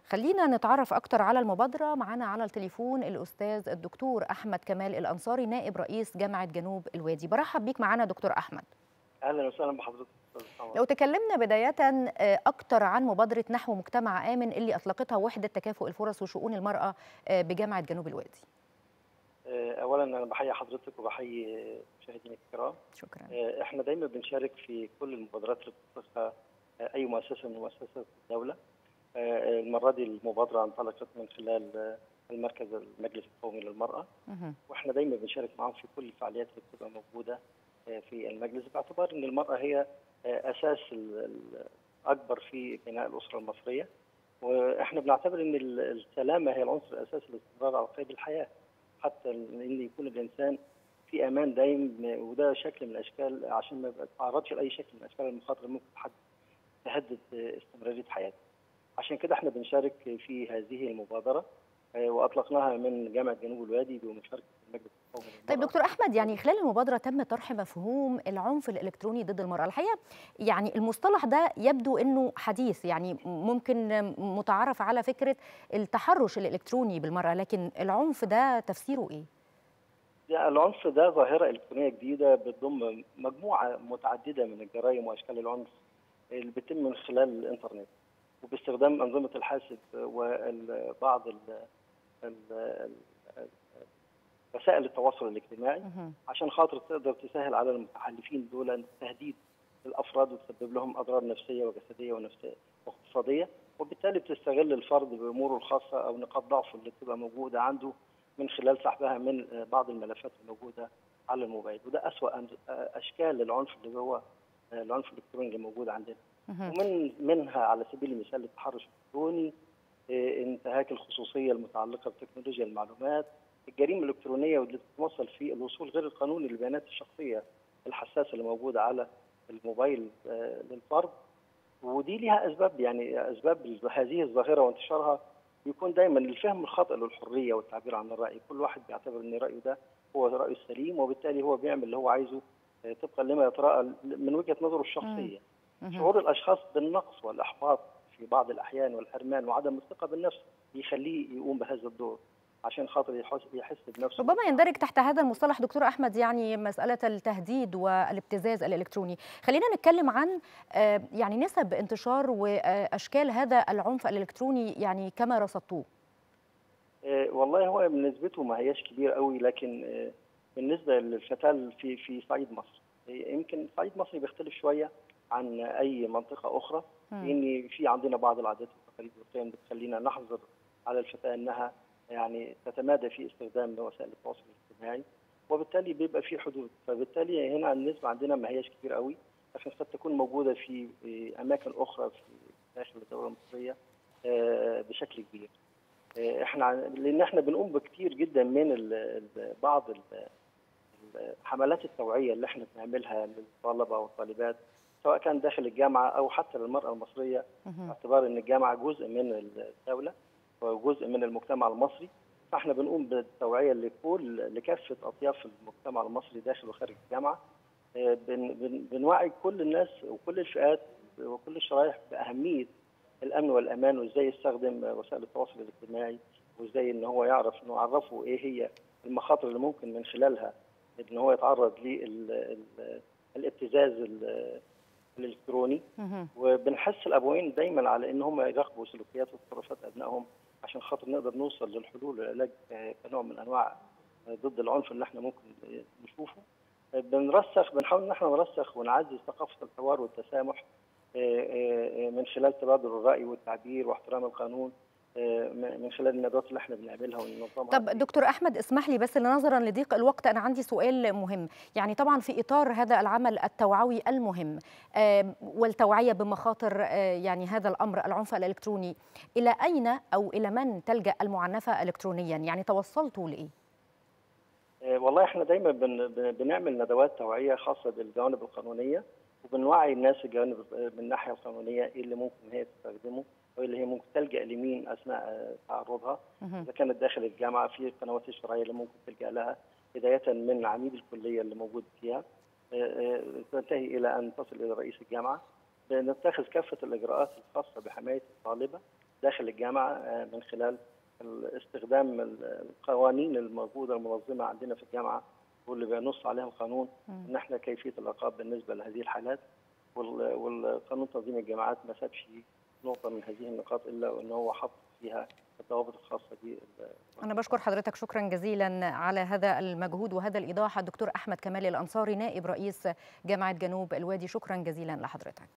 خلينا نتعرف أكتر على المبادرة معنا على التليفون الأستاذ الدكتور أحمد كمال الأنصاري نائب رئيس جامعة جنوب الوادي برحب بيك معنا دكتور أحمد اهلا وسهلا بحضرتك لو تكلمنا بداية أكتر عن مبادرة نحو مجتمع آمن اللي أطلقتها وحدة تكافؤ الفرص وشؤون المرأة بجامعة جنوب الوادي اولا انا بحيي حضرتك وبحيي مشاهدينا الكرام شكرا احنا دايما بنشارك في كل المبادرات اللي بتطلقها اي مؤسسه من مؤسسات الدوله المره دي المبادره انطلقت من خلال المركز المجلس القومي للمراه واحنا دايما بنشارك معاهم في كل الفعاليات اللي بتبقى موجوده في المجلس باعتبار ان المراه هي اساس الاكبر في بناء الاسره المصريه واحنا بنعتبر ان السلامه هي العنصر الاساسي للاستمرار على قيد الحياه حتى ان يكون الانسان في امان دايم وده شكل من الاشكال عشان ما يتعرضش لاي شكل من اشكال المخاطره ممكن تهدد استمراريه حياته. عشان كده احنا بنشارك في هذه المبادره واطلقناها من جامعه جنوب الوادي بمشاركه المجلس القومي طيب دكتور احمد يعني خلال المبادره تم طرح مفهوم العنف الالكتروني ضد المراه الحقيقه يعني المصطلح ده يبدو انه حديث يعني ممكن متعارف على فكره التحرش الالكتروني بالمراه لكن العنف ده تفسيره ايه يعني العنف ده ظاهره الكترونيه جديده بتضم مجموعه متعدده من الجرائم واشكال العنف اللي بتتم من خلال الانترنت وباستخدام انظمه الحاسب وبعض وسائل التواصل الاجتماعي عشان خاطر تقدر تسهل على المتحالفين دول تهديد الافراد وتسبب لهم اضرار نفسيه وجسديه ونفسيه واقتصاديه وبالتالي بتستغل الفرد باموره الخاصه او نقاط ضعفه اللي بتبقى موجوده عنده من خلال سحبها من بعض الملفات الموجوده على الموبايل وده اسوا اشكال العنف اللي هو العنف الالكتروني اللي موجود عندنا ومن منها على سبيل المثال التحرش الالكتروني انتهاك الخصوصيه المتعلقه بتكنولوجيا المعلومات الجريمه الالكترونيه واللي بتتمثل في الوصول غير القانوني للبيانات الشخصيه الحساسه اللي موجوده على الموبايل للفرد ودي ليها اسباب يعني اسباب هذه الظاهره وانتشارها بيكون دايما الفهم الخاطئ للحريه والتعبير عن الراي كل واحد بيعتبر ان رايه ده هو رايه السليم وبالتالي هو بيعمل اللي هو عايزه طبقا لما يتراءى من وجهه نظره الشخصيه شعور الاشخاص بالنقص والاحباط في بعض الاحيان والحرمان وعدم الثقه بالنفس بيخليه يقوم بهذا الدور عشان خاطر يحس بنفسه ربما يندرج تحت هذا المصطلح دكتور احمد يعني مساله التهديد والابتزاز الالكتروني خلينا نتكلم عن يعني نسب انتشار واشكال هذا العنف الالكتروني يعني كما رصدتوه والله هو نسبته ما هياش كبير قوي لكن بالنسبه للفتاه في في صعيد مصر يمكن صعيد مصر بيختلف شويه عن اي منطقه اخرى لان في عندنا بعض العادات والتقاليد والقيم بتخلينا نحظر على الفتاه انها يعني تتمادى في استخدام وسائل التواصل الاجتماعي وبالتالي بيبقى في حدود فبالتالي هنا النسبه عندنا ما هياش كبير قوي لكن قد تكون موجوده في اماكن اخرى في داخل الدوله المصريه بشكل كبير احنا لان احنا بنقوم بكتير جدا من ال ال بعض ال حملات التوعيه اللي احنا بنعملها للطلبه والطالبات سواء كان داخل الجامعه او حتى للمراه المصريه باعتبار ان الجامعه جزء من الدوله وجزء من المجتمع المصري فاحنا بنقوم بالتوعيه لكل لكافه اطياف المجتمع المصري داخل وخارج الجامعه بن بن بنوعي كل الناس وكل الفئات وكل الشرائح باهميه الامن والامان وازاي يستخدم وسائل التواصل الاجتماعي وازاي ان هو يعرف نعرفه ايه هي المخاطر اللي ممكن من خلالها ان هو يتعرض للابتزاز الالكتروني وبنحث الابوين دايما على ان هم يراقبوا سلوكيات وتصرفات ابنائهم عشان خاطر نقدر نوصل للحلول والعلاج كنوع من انواع ضد العنف اللي احنا ممكن نشوفه بنرسخ بنحاول ان احنا نرسخ ونعزز ثقافه الحوار والتسامح من خلال تبادل الراي والتعبير واحترام القانون من خلال الندوات اللي احنا بنعملها وننظمها طب دكتور احمد اسمح لي بس نظرا لضيق الوقت انا عندي سؤال مهم يعني طبعا في اطار هذا العمل التوعوي المهم والتوعيه بمخاطر يعني هذا الامر العنف الالكتروني الى اين او الى من تلجا المعنفه الكترونيا يعني توصلتوا لايه والله احنا دايما بن بنعمل ندوات توعيه خاصه بالجوانب القانونيه وبنوعي الناس الجوانب من الناحيه القانونيه ايه اللي ممكن هي تستخدمه وايه اللي هي ممكن تلجا لمين اثناء تعرضها اذا كانت داخل الجامعه في القنوات الشرعيه اللي ممكن تلجا لها بدايه من عميد الكليه اللي موجود فيها تنتهي الى ان تصل الى رئيس الجامعه نتخذ كافه الاجراءات الخاصه بحمايه الطالبه داخل الجامعه من خلال استخدام القوانين الموجوده المنظمه عندنا في الجامعه واللي بينص عليها القانون ان احنا كيفيه العقاب بالنسبه لهذه الحالات والقانون تنظيم الجامعات ما سابش نقطه من هذه النقاط الا وان هو حط فيها الضوابط الخاصه ب أنا بشكر حضرتك شكرا جزيلا على هذا المجهود وهذا الإيضاح الدكتور أحمد كمال الأنصاري نائب رئيس جامعة جنوب الوادي شكرا جزيلا لحضرتك